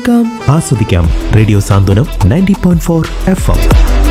കേൾക്കാം ആസ്വദിക്കാം radio Santhwanam ninety point four F M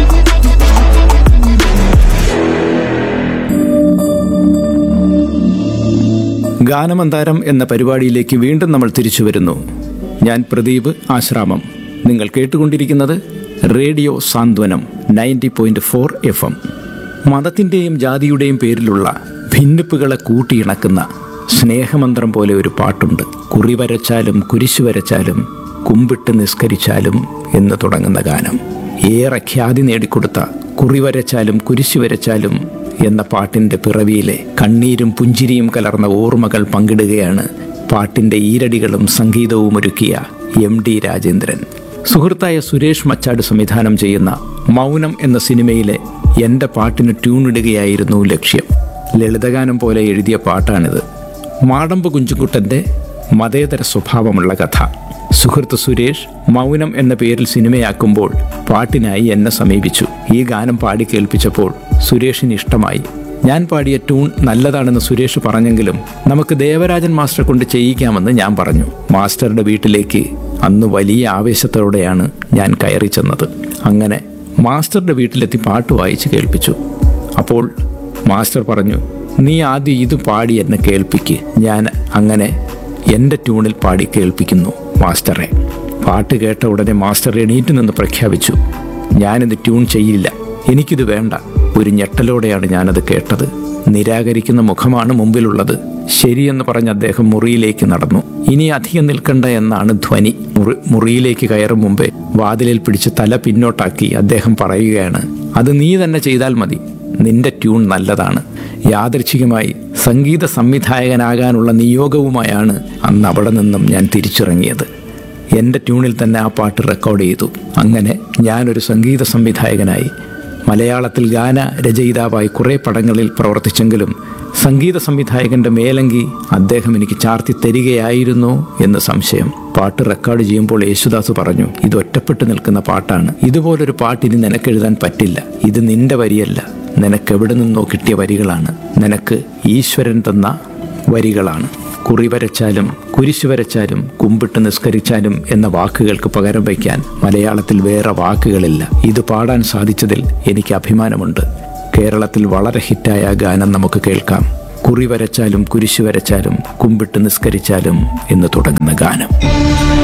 ഗാനമന്താരം എന്ന പരിപാടിയിലേക്ക് വീണ്ടും നമ്മൾ തിരിച്ചു വരുന്നു ഞാൻ പ്രദീപ് ആശ്രാമം നിങ്ങൾ കേട്ടുകൊണ്ടിരിക്കുന്നത് radio Santhwanam ninety point four F M മതത്തിൻ്റെയും ജാതിയുടെയും പേരിലുള്ള ഭിന്നിപ്പുകളെ കൂട്ടിയിണക്കുന്ന സ്നേഹമന്ത്രം പോലെ ഒരു പാട്ടുണ്ട് കുറി വരച്ചാലും കുരിശു വരച്ചാലും കുമ്പിട്ട് നിസ്കരിച്ചാലും എന്ന് തുടങ്ങുന്ന ഗാനം ഏറെ ഖ്യാതി നേടിക്കൊടുത്ത കുറി വരച്ചാലും കുരിശു വരച്ചാലും എന്ന പാട്ടിന്റെ പിറവിയിലെ കണ്ണീരും പുഞ്ചിരിയും കലർന്ന ഓർമ്മകൾ പങ്കിടുകയാണ് പാട്ടിന്റെ ഈരടികളും സംഗീതവും ഒരുക്കിയ എം ഡി രാജേന്ദ്രൻ സുഹൃത്തായ സുരേഷ് മച്ചാട് സംവിധാനം ചെയ്യുന്ന മൗനം എന്ന സിനിമയിലെ എൻ്റെ പാട്ടിന് ട്യൂണിടുകയായിരുന്നു ലക്ഷ്യം ലളിതഗാനം പോലെ എഴുതിയ പാട്ടാണിത് മാടമ്പ് കുഞ്ചുകുട്ടൻ്റെ മതേതര സ്വഭാവമുള്ള കഥ സുഹൃത്ത് സുരേഷ് മൗനം എന്ന പേരിൽ സിനിമയാക്കുമ്പോൾ പാട്ടിനായി എന്നെ സമീപിച്ചു ഈ ഗാനം പാടി കേൾപ്പിച്ചപ്പോൾ സുരേഷിന് ഇഷ്ടമായി ഞാൻ പാടിയ ട്യൂൺ നല്ലതാണെന്ന് സുരേഷ് പറഞ്ഞെങ്കിലും നമുക്ക് ദേവരാജൻ മാസ്റ്ററെ കൊണ്ട് ചെയ്യിക്കാമെന്ന് ഞാൻ പറഞ്ഞു മാസ്റ്ററുടെ വീട്ടിലേക്ക് അന്ന് വലിയ ആവേശത്തോടെയാണ് ഞാൻ കയറി ചെന്നത് അങ്ങനെ മാസ്റ്ററുടെ വീട്ടിലെത്തി പാട്ട് വായിച്ച് കേൾപ്പിച്ചു അപ്പോൾ മാസ്റ്റർ പറഞ്ഞു നീ ആദ്യം ഇത് പാടി എന്നെ കേൾപ്പിക്ക് ഞാൻ അങ്ങനെ എൻ്റെ ട്യൂണിൽ പാടി കേൾപ്പിക്കുന്നു മാസ്റ്ററെ പാട്ട് കേട്ട ഉടനെ മാസ്റ്റർ എണീറ്റ് നിന്ന് പ്രഖ്യാപിച്ചു ഞാനിത് ട്യൂൺ ചെയ്യില്ല എനിക്കിത് വേണ്ട ഒരു ഞെട്ടലോടെയാണ് ഞാനത് കേട്ടത് നിരാകരിക്കുന്ന മുഖമാണ് മുമ്പിലുള്ളത് ശരിയെന്ന് പറഞ്ഞ് അദ്ദേഹം മുറിയിലേക്ക് നടന്നു ഇനി അധികം നിൽക്കണ്ട എന്നാണ് ധ്വനി മുറി മുറിയിലേക്ക് കയറും മുമ്പേ വാതിലിൽ പിടിച്ച് തല പിന്നോട്ടാക്കി അദ്ദേഹം പറയുകയാണ് അത് നീ തന്നെ ചെയ്താൽ മതി നിന്റെ ട്യൂൺ നല്ലതാണ് യാദൃച്ഛികമായി സംഗീത സംവിധായകനാകാനുള്ള നിയോഗവുമായാണ് അന്ന് അവിടെ നിന്നും ഞാൻ തിരിച്ചിറങ്ങിയത് എൻ്റെ ട്യൂണിൽ തന്നെ ആ പാട്ട് റെക്കോർഡ് ചെയ്തു അങ്ങനെ ഞാനൊരു സംഗീത സംവിധായകനായി മലയാളത്തിൽ ഗാന രചയിതാവായി കുറേ പടങ്ങളിൽ പ്രവർത്തിച്ചെങ്കിലും സംഗീത സംവിധായകന്റെ മേലങ്കി അദ്ദേഹം എനിക്ക് ചാർത്തി തരികയായിരുന്നോ എന്ന് സംശയം പാട്ട് റെക്കോർഡ് ചെയ്യുമ്പോൾ യേശുദാസ് പറഞ്ഞു ഇത് ഒറ്റപ്പെട്ടു നിൽക്കുന്ന പാട്ടാണ് ഇതുപോലൊരു പാട്ട് ഇനി നിനക്കെഴുതാൻ പറ്റില്ല ഇത് നിന്റെ വരിയല്ല നിനക്ക് എവിടെ നിന്നോ കിട്ടിയ വരികളാണ് നിനക്ക് ഈശ്വരൻ തന്ന വരികളാണ് കുറി വരച്ചാലും കുരിശു വരച്ചാലും കുമ്പിട്ട് നിസ്കരിച്ചാലും എന്ന വാക്കുകൾക്ക് പകരം വയ്ക്കാൻ മലയാളത്തിൽ വേറെ വാക്കുകളില്ല ഇത് പാടാൻ സാധിച്ചതിൽ എനിക്ക് അഭിമാനമുണ്ട് കേരളത്തിൽ വളരെ ഹിറ്റായ ആ ഗാനം നമുക്ക് കേൾക്കാം കുറി വരച്ചാലും കുരിശു വരച്ചാലും കുമ്പിട്ട് നിസ്കരിച്ചാലും എന്ന് തുടങ്ങുന്ന ഗാനം